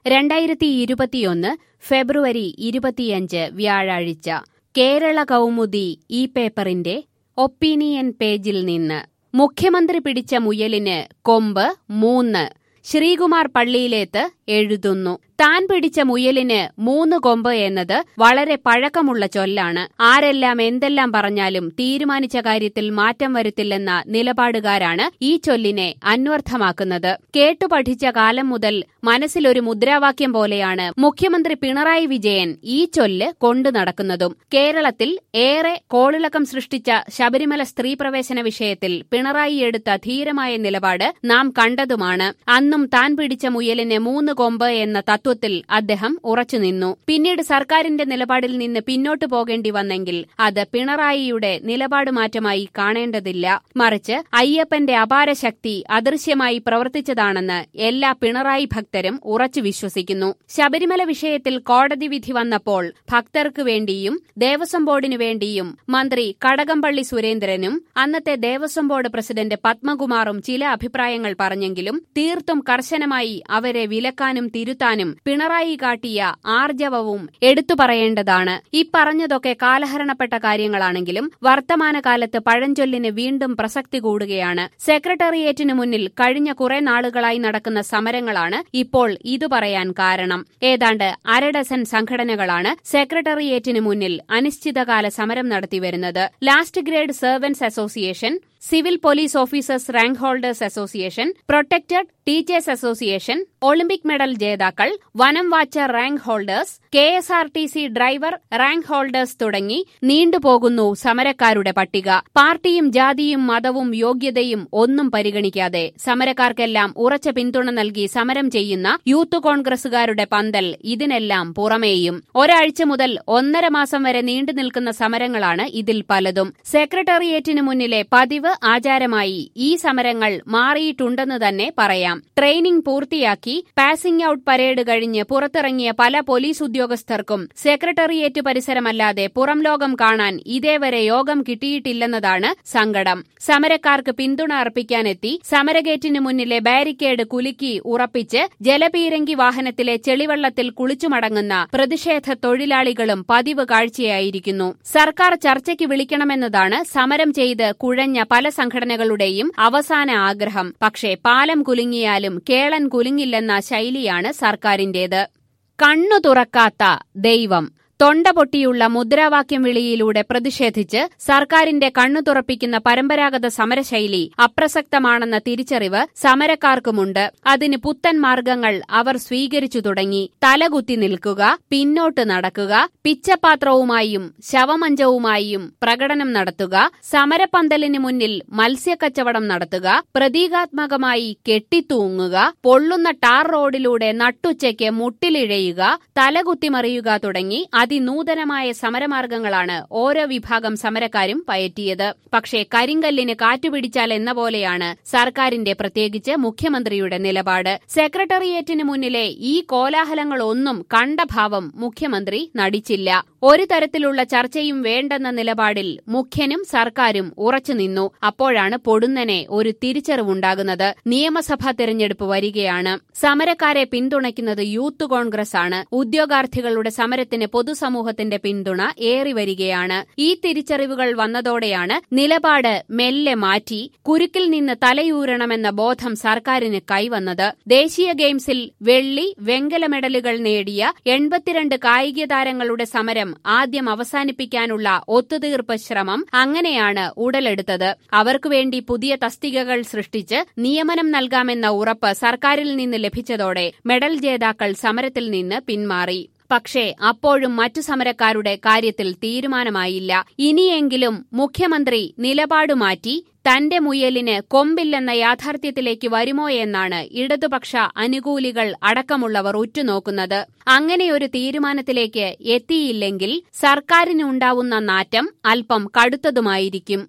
രണ്ടായിരത്തി ഇരുപത്തിയൊന്ന് ഫെബ്രുവരി ഇരുപത്തിയഞ്ച് വ്യാഴാഴ്ച കേരള കൗമുദി ഈ പേപ്പറിന്റെ ഒപ്പീനിയൻ പേജിൽ നിന്ന് മുഖ്യമന്ത്രി പിടിച്ച മുയലിന് കൊമ്പ് മൂന്ന് ശ്രീകുമാർ പള്ളിയിലേത്ത് എഴുതുന്നു താൻ പിടിച്ച മുയലിന് മൂന്ന് കൊമ്പ് എന്നത് വളരെ പഴക്കമുള്ള ചൊല്ലാണ് ആരെല്ലാം എന്തെല്ലാം പറഞ്ഞാലും തീരുമാനിച്ച കാര്യത്തിൽ മാറ്റം വരുത്തില്ലെന്ന നിലപാടുകാരാണ് ഈ ചൊല്ലിനെ അന്വർത്ഥമാക്കുന്നത് കേട്ടുപഠിച്ച കാലം മുതൽ മനസ്സിലൊരു മുദ്രാവാക്യം പോലെയാണ് മുഖ്യമന്ത്രി പിണറായി വിജയൻ ഈ ചൊല്ല് കൊണ്ടു നടക്കുന്നതും കേരളത്തിൽ ഏറെ കോളിളക്കം സൃഷ്ടിച്ച ശബരിമല സ്ത്രീ പ്രവേശന വിഷയത്തിൽ പിണറായി എടുത്ത ധീരമായ നിലപാട് നാം കണ്ടതുമാണ് അന്നും താൻ പിടിച്ച മുയലിന് മൂന്ന് കൊമ്പ് എന്ന തത്വത്തിൽ അദ്ദേഹം ഉറച്ചുനിന്നു പിന്നീട് സർക്കാരിന്റെ നിലപാടിൽ നിന്ന് പിന്നോട്ടു പോകേണ്ടി വന്നെങ്കിൽ അത് പിണറായിയുടെ നിലപാട് മാറ്റമായി കാണേണ്ടതില്ല മറിച്ച് അയ്യപ്പന്റെ അപാര ശക്തി അദൃശ്യമായി പ്രവർത്തിച്ചതാണെന്ന് എല്ലാ പിണറായി ഭക്തരും ഉറച്ചു വിശ്വസിക്കുന്നു ശബരിമല വിഷയത്തിൽ കോടതി വിധി വന്നപ്പോൾ ഭക്തർക്ക് വേണ്ടിയും ദേവസ്വം ബോർഡിനു വേണ്ടിയും മന്ത്രി കടകംപള്ളി സുരേന്ദ്രനും അന്നത്തെ ദേവസ്വം ബോർഡ് പ്രസിഡന്റ് പത്മകുമാറും ചില അഭിപ്രായങ്ങൾ പറഞ്ഞെങ്കിലും തീർത്തും കർശനമായി അവരെ വിലക്കാനും തിരുത്താനും പിണറായി കാട്ടിയ ആർജവവും എടുത്തു പറയേണ്ടതാണ് ഈ പറഞ്ഞതൊക്കെ കാലഹരണപ്പെട്ട കാര്യങ്ങളാണെങ്കിലും വർത്തമാനകാലത്ത് പഴഞ്ചൊല്ലിന് വീണ്ടും പ്രസക്തി കൂടുകയാണ് സെക്രട്ടേറിയറ്റിനു മുന്നിൽ കഴിഞ്ഞ കുറെ നാളുകളായി നടക്കുന്ന സമരങ്ങളാണ് ഇപ്പോൾ ഇത് പറയാൻ കാരണം ഏതാണ്ട് അരഡസൻ സംഘടനകളാണ് സെക്രട്ടേറിയറ്റിനു മുന്നിൽ അനിശ്ചിതകാല സമരം നടത്തിവരുന്നത് last grade servants association civil police officers rank holders association protected teachers association Olympic medal ജേതാക്കൾ വനം watcher rank holders K S R T C driver rank holders തുടങ്ങി നീണ്ടുപോകുന്നു സമരക്കാരുടെ പട്ടിക പാർട്ടിയും ജാതിയും മതവും യോഗ്യതയും ഒന്നും പരിഗണിക്കാതെ സമരക്കാർക്കെല്ലാം ഉറച്ച പിന്തുണ നൽകി സമരം ചെയ്യുന്ന യൂത്ത് കോൺഗ്രസുകാരുടെ പന്തൽ ഇതിനെല്ലാം പുറമേയും ഒരാഴ്ച മുതൽ ഒന്നര മാസം വരെ നീണ്ടു നിൽക്കുന്ന സമരങ്ങളാണ് ഇതിൽ പലതും സെക്രട്ടേറിയറ്റിനു മുന്നിലെ പതിവ് ആചാരമായി ഈ സമരങ്ങൾ മാറിയിട്ടുണ്ടെന്ന് തന്നെ പറയാം ട്രെയിനിംഗ് പൂർത്തിയാക്കി പാസിംഗ് ഔട്ട് പരേഡ് കഴിഞ്ഞ് പുറത്തിറങ്ങിയ പല പോലീസ് ഉദ്യോഗസ്ഥർക്കും സെക്രട്ടേറിയറ്റ് പരിസരമല്ലാതെ പുറം ലോകം കാണാൻ ഇതേവരെ യോഗം കിട്ടിയിട്ടില്ലെന്നതാണ് സങ്കടം സമരക്കാർക്ക് പിന്തുണ അർപ്പിക്കാനെത്തി സമരഗേറ്റിന് മുന്നിലെ ബാരിക്കേഡ് കുലുക്കി ഉറപ്പിച്ച് ജലപീരങ്കി വാഹനത്തിലെ ചെളിവെള്ളത്തിൽ കുളിച്ചുമടങ്ങുന്ന പ്രതിഷേധ തൊഴിലാളികളും പതിവ് കാഴ്ചയായിരിക്കുന്നു സർക്കാർ ചർച്ചയ്ക്ക് വിളിക്കണമെന്നതാണ് സമരം ചെയ്ത് കുഴഞ്ഞ പല സംഘടനകളുടെയും അവസാന ആഗ്രഹം പക്ഷേ പാലം കുലുങ്ങിയാലും കേളൻ കുലുങ്ങില്ലെന്ന ശൈലിയാണ് സർക്കാരിന്റേത് കണ്ണു തുറക്കാത്ത ദൈവം തൊണ്ട പൊട്ടിയുള്ള മുദ്രാവാക്യം വിളിയിലൂടെ പ്രതിഷേധിച്ച് സർക്കാരിന്റെ കണ്ണു തുറപ്പിക്കുന്ന പരമ്പരാഗത സമരശൈലി അപ്രസക്തമാണെന്ന തിരിച്ചറിവ് സമരക്കാർക്കുമുണ്ട് അതിന് പുത്തൻ മാർഗങ്ങൾ അവർ സ്വീകരിച്ചു തുടങ്ങി തലകുത്തി നിൽക്കുക പിന്നോട്ട് നടക്കുക പിച്ചപാത്രവുമായും ശവമഞ്ചവുമായും പ്രകടനം നടത്തുക സമരപന്തലിന് മുന്നിൽ മത്സ്യക്കച്ചവടം നടത്തുക പ്രതീകാത്മകമായി കെട്ടിത്തൂങ്ങുക പൊള്ളുന്ന ടാർ റോഡിലൂടെ നട്ടുച്ചയ്ക്ക് മുട്ടിലിഴയുക തലകുത്തിമറിയുക തുടങ്ങി അതിനൂതനമായ സമരമാർഗങ്ങളാണ് ഓരോ വിഭാഗം സമരക്കാരും പയറ്റിയത് പക്ഷേ കരിങ്കല്ലിന് കാറ്റുപിടിച്ചാൽ എന്ന പോലെയാണ് സർക്കാരിന്റെ പ്രത്യേകിച്ച് മുഖ്യമന്ത്രിയുടെ നിലപാട് സെക്രട്ടേറിയറ്റിന് മുന്നിലെ ഈ കോലാഹലങ്ങളൊന്നും കണ്ട ഭാവം മുഖ്യമന്ത്രി നടിച്ചില്ല ഒരു തരത്തിലുള്ള ചർച്ചയും വേണ്ടെന്ന നിലപാടിൽ മുഖ്യനും സർക്കാരും ഉറച്ചുനിന്നു അപ്പോഴാണ് പൊടുന്നനെ ഒരു തിരിച്ചറിവുണ്ടാകുന്നത് നിയമസഭാ തെരഞ്ഞെടുപ്പ് വരികയാണ് സമരക്കാരെ പിന്തുണയ്ക്കുന്നത് യൂത്ത് കോൺഗ്രസ് ആണ് ഉദ്യോഗാർത്ഥികളുടെ സമരത്തിന് പൊതുസമൂഹത്തിന്റെ പിന്തുണ ഏറി വരികയാണ് ഈ തിരിച്ചറിവുകൾ വന്നതോടെയാണ് നിലപാട് മെല്ലെ മാറ്റി കുരുക്കിൽ നിന്ന് തലയൂരണമെന്ന ബോധം സർക്കാരിന് കൈവന്നത് ദേശീയ ഗെയിംസിൽ വെള്ളി വെങ്കല മെഡലുകൾ നേടിയ എൺപത്തിരണ്ട് കായിക താരങ്ങളുടെ സമരം ആദ്യം അവസാനിപ്പിക്കാനുള്ള ഒത്തുതീർപ്പ് ശ്രമം അങ്ങനെയാണ് ഉടലെടുത്തത് അവർക്കുവേണ്ടി പുതിയ തസ്തികകൾ സൃഷ്ടിച്ച് നിയമനം നൽകാമെന്ന ഉറപ്പ് സർക്കാരിൽ നിന്ന് ലഭിച്ചതോടെ മെഡൽ ജേതാക്കൾ സമരത്തിൽ നിന്ന് പിന്മാറി പക്ഷേ അപ്പോഴും മറ്റു സമരക്കാരുടെ കാര്യത്തിൽ തീരുമാനമായില്ല ഇനിയെങ്കിലും മുഖ്യമന്ത്രി നിലപാട് മാറ്റി തന്റെ മുയലിന് കൊമ്പില്ലെന്ന യാഥാർത്ഥ്യത്തിലേക്ക് വരുമോ എന്നാണ് ഇടതുപക്ഷ അനുകൂലികൾ അടക്കമുള്ളവർ ഉറ്റുനോക്കുന്നത് അങ്ങനെയൊരു തീരുമാനത്തിലേക്ക് എത്തിയില്ലെങ്കിൽ സർക്കാരിനുണ്ടാവുന്ന നാറ്റം അല്പം കടുത്തതുമായിരിക്കും